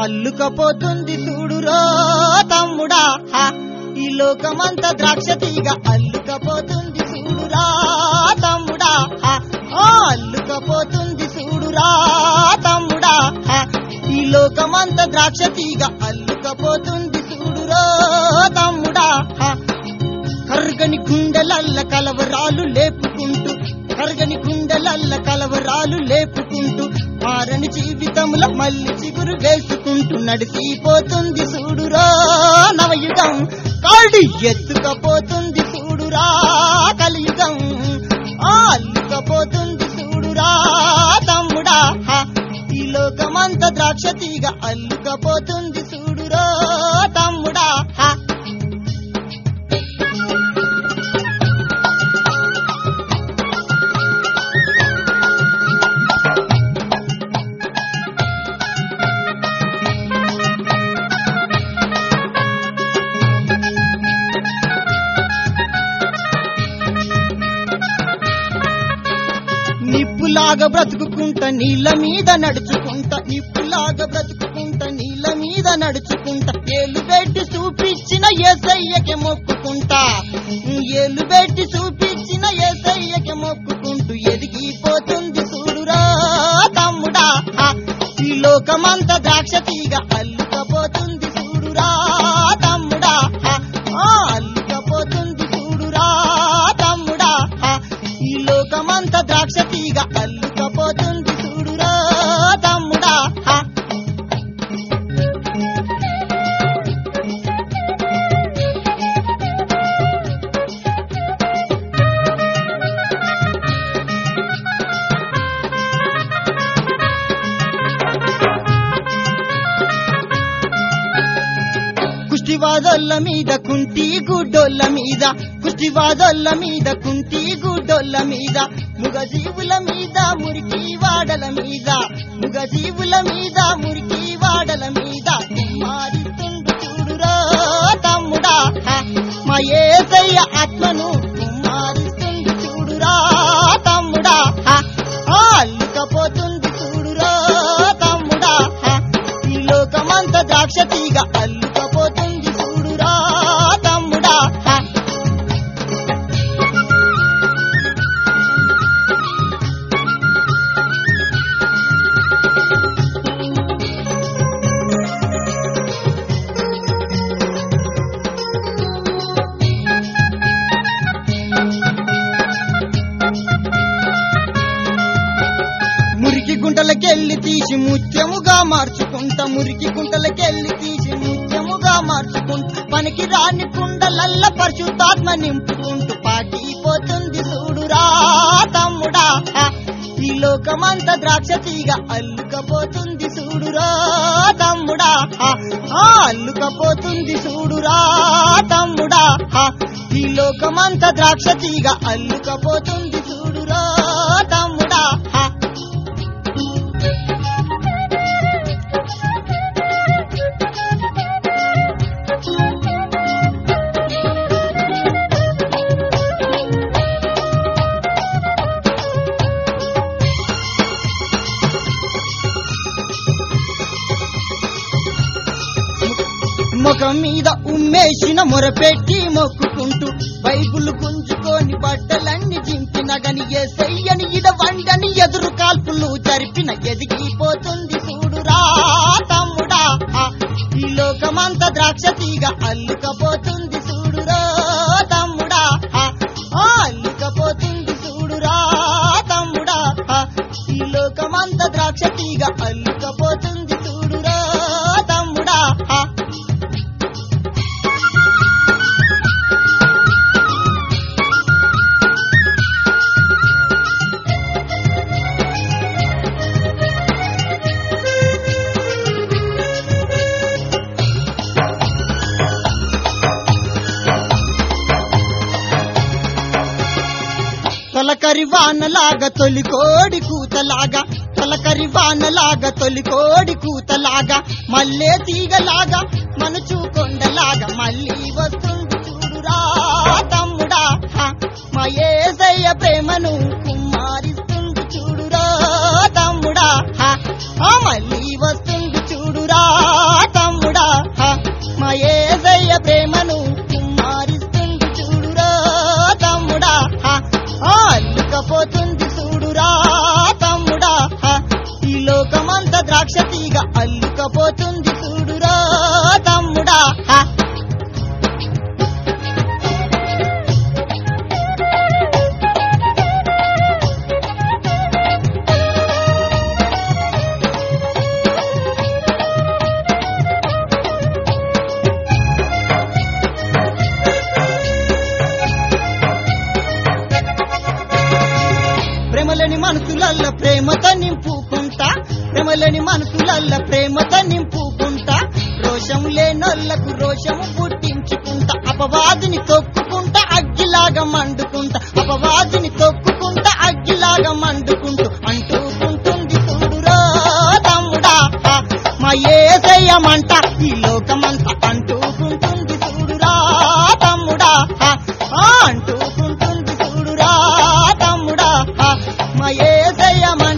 అల్లుకపోతుంది చూడురో తమ్ముడా హా ఈ లోకమంతా ద్రాక్ష తీగ అల్లుకపోతుంది చూడురా తమ్ముడా హా ఆ అల్లుకపోతుంది చూడురా తమ్ముడా హా ఈ లోకమంతా ద్రాక్ష తీగ అల్లుకపోతుంది చూడురో తమ్ముడా హా కర్గని గుండెలల్ల కలవరాలు లేపుకుంటూ కర్గని గుండెలల్ల కలవరాలు లేపుకుంటూ మారని జీవితంలో మళ్ళీ చిగురు వేసుకుంటూ నడిచిపోతుంది చూడురా నవయుగం కాడి ఎత్తుకపోతుంది చూడురా కలియుగం ఆ అల్లుకపోతుంది చూడురా తమ్ముడా హా, ఈ లోకమంత ద్రాక్ష తీగ అల్లుకపోతుంది చూడురో తమ్ముడా హా నిప్పులాగా బ్రతుకుకుంటా నీళ్ళ మీద నడుచుకుంటా నిప్పులాగా బ్రతుకుకుంటా నీళ్ళ మీద నడుచుకుంటా ఏలు పెట్టి చూపించిన ఏసయ్యకి మొక్కుకుంటా ఏలు పెట్టి చూపించిన ఏసయ్యకి మొక్కుకుంటూ ఎదిగిపోతుంది చూడురా తమ్ముడా హా, ఈ లోకమంతా ద్రాక్ష తీగ అల్లుకపోతుంది చూడురా తమ్ముడా హా, ఆ, అల్లుకపోతుంది చూడురా తమ్ముడా హా, ఈ లోకమంతా ద్రాక్ష తీగ అల్లుకపోతుంది చూడురా తమ్ముడా హా కుష్టివాదోళ్ళ మీద కుంటి గుడ్డోళ్ళ మీద కుష్టివాదోళ్ళ మీద కుంటి గుడ్డోళ్ళ మీద ముగజీవుల మీద మురికి వాడల మీద ముగజీవుల మీద మురికి వాడల మీద మారిస్తుండు చూడురా తమ్ముడా హ, మా ఏసయ్య ఆత్మను మారిస్తుంది చూడురా తమ్ముడా హ, ఆ అల్లుకపోతుంది చూడురా తమ్ముడా హ, ఈ లోకమంతా ద్రాక్ష తీగ అల్లుకపోతుంది చూడురా తమ్ముడా హ. మురికి గుంటలకెళ్ళి తీసి ముత్యముగా మార్చుకుంటా మురికి గుంటలకెళ్ళి తీసి ముత్యముగా మార్చుకుంటా పనికి రాని కుండలల్ల పరిశుద్ధాత్మ నింపుకుంటూ పాటిపోతుంది చూడురా తమ్ముడా హ, ఈ లోకమంతా ద్రాక్ష తీగ అల్లుకపోతుంది చూడురా తమ్ముడా హ, ఆ, అల్లుకపోతుంది చూడురా తమ్ముడా హ, ఈ లోకమంతా ద్రాక్ష తీగ అల్లుకపోతుంది చూడురా తమ్ముడా హ ముఖం మీద ఉమ్మేసిన మొరపెట్టి మొక్కుకుంటూ బైబుల్ గుంజుకొని బట్టలన్నీ చింపిన గని ఏసయ్యని ఇడ వండని ఎదురు కాల్పులు జరిపిన ఎదిగిపోతుంది చూడురా తమ్ముడా ఆ, ఈ లోకమంతా ద్రాక్ష తీగ అల్లుకపోతుంది చూడురా తమ్ముడా ఆ, ఆ, అల్లుకపోతుంది చూడురా తమ్ముడా ఆ, ఈ లోకమంతా ద్రాక్ష తీగ అల్లుకపోతుంది చూడురా తమ్ముడా ఆ. తొలకరి వానలాగా తొలి కోడి కూతలాగా తొలకరి వానలాగా తొలి కోడి కూతలాగా మల్లే తీగలాగా మనచు కొండలాగా మళ్ళీ వస్తుంది చూడురా తమ్ముడా హ, మా ఏసయ్య ప్రేమను కుమ్మారిస్తుంది చూడురా తమ్ముడా హ, ఆ మళ్ళీ వస్తుంది చూడురా నింపుకుంటా ప్రేమలేని మనసులల్ల ప్రేమతో నింపుకుంటా రోషం లేనోళ్లకు రోషము పుట్టించుకుంటా అపవాదిని తొక్కుకుంటా అగ్గిలాగా మండుకుంటా అపవాదిని తొక్కుకుంటా అగ్గిలాగా మండుకుంటూ అంటుకుంటుంది చూడురా తమ్ముడా మా ఏసయ్యమంట ఈ లోకమంతా అంటుకుంటుంది చూడురా తమ్ముడా ఆ, అంటుకుంటుంది చూడురా తమ్ముడా ఆ, మా ఏసయ్యమంట